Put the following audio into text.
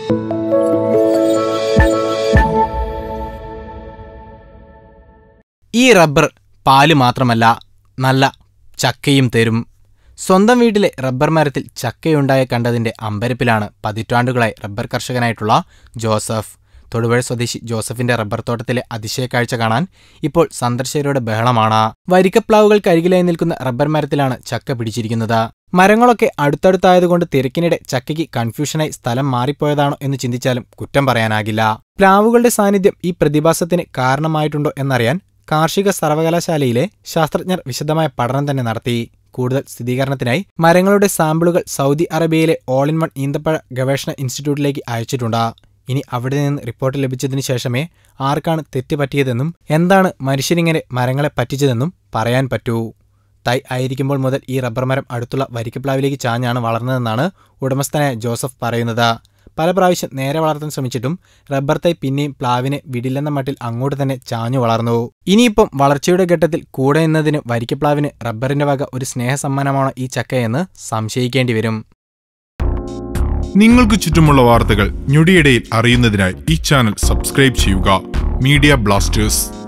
ഈ റബ്ബർ പാല് മാത്രമല്ല നല്ല ചക്കയും തരും സ്വന്തം വീട്ടിലെ റബ്ബർ മരത്തിൽ ചക്കയുണ്ടായി കണ്ടതിന്റെ അമ്പരപ്പിലാണ് പതിറ്റാണ്ടുകളായി റബ്ബർ കർഷകനായിട്ടുള്ള ജോസഫ് തൊടുപുഴ സ്വദേശി ജോസഫിന്റെ റബ്ബർ തോട്ടത്തിലെ അതിശയ കാഴ്ച കാണാൻ ഇപ്പോൾ സന്ദർശകരുടെ ബഹളമാണ് വരിക്കപ്ലാവുകൾക്കരികിലായി നിൽക്കുന്ന റബ്ബർ മരത്തിലാണ് ചക്ക പിടിച്ചിരിക്കുന്നത് മരങ്ങളൊക്കെ അടുത്തടുത്തായതുകൊണ്ട് തിരക്കിനിടെ ചക്കയ്ക്ക് കൺഫ്യൂഷനായി സ്ഥലം മാറിപ്പോയതാണോ എന്ന് ചിന്തിച്ചാലും കുറ്റം പറയാനാകില്ല പ്ലാവുകളുടെ സാന്നിധ്യം ഈ പ്രതിഭാസത്തിന് കാരണമായിട്ടുണ്ടോ എന്നറിയാൻ കാർഷിക സർവകലാശാലയിലെ ശാസ്ത്രജ്ഞർ വിശദമായ പഠനം തന്നെ നടത്തി കൂടുതൽ സ്ഥിരീകരണത്തിനായി മരങ്ങളുടെ സാമ്പിളുകൾ സൗദി അറേബ്യയിലെ ഓൾ ഇൻ വൺ ഈന്തപ്പഴ ഗവേഷണ ഇൻസ്റ്റിറ്റ്യൂട്ടിലേക്ക് അയച്ചിട്ടുണ്ട് ഇനി അവിടെ നിന്ന് റിപ്പോർട്ട് ലഭിച്ചതിനു ശേഷമേ ആർക്കാണ് തെറ്റ് പറ്റിയതെന്നും എന്താണ് മനുഷ്യരിങ്ങനെ മരങ്ങളെ പറ്റിച്ചതെന്നും പറയാൻ പറ്റൂ തൈ ആയിരിക്കുമ്പോൾ മുതൽ ഈ റബ്ബർ മരം അടുത്തുള്ള വരിക്കപ്ലാവിലേക്ക് ചാഞ്ഞാണ് വളർന്നതെന്നാണ് ഉടമസ്ഥനായ ജോസഫ് പറയുന്നത് പല പ്രാവശ്യം നേരെ വളർത്താൻ ശ്രമിച്ചിട്ടും റബ്ബർ തൈ പിന്നെയും പ്ലാവിനെ വിടില്ലെന്ന മട്ടിൽ അങ്ങോട്ട് തന്നെ ചാഞ്ഞു വളർന്നു ഇനിയിപ്പം വളർച്ചയുടെ ഘട്ടത്തിൽ കൂടെ നിന്നതിന് വരിക്കപ്ലാവിന് റബ്ബറിന്റെ വക ഒരു സ്നേഹസമ്മാനമാണോ ഈ ചക്കയെന്ന് സംശയിക്കേണ്ടി വരും നിങ്ങൾക്ക് ചുറ്റുമുള്ള വാർത്തകൾ ഞൊടിയിടയിൽ അറിയുന്നതിനായി ഈ ചാനൽ സബ്സ്ക്രൈബ് ചെയ്യുക മീഡിയ ബ്ലാസ്റ്റേഴ്സ്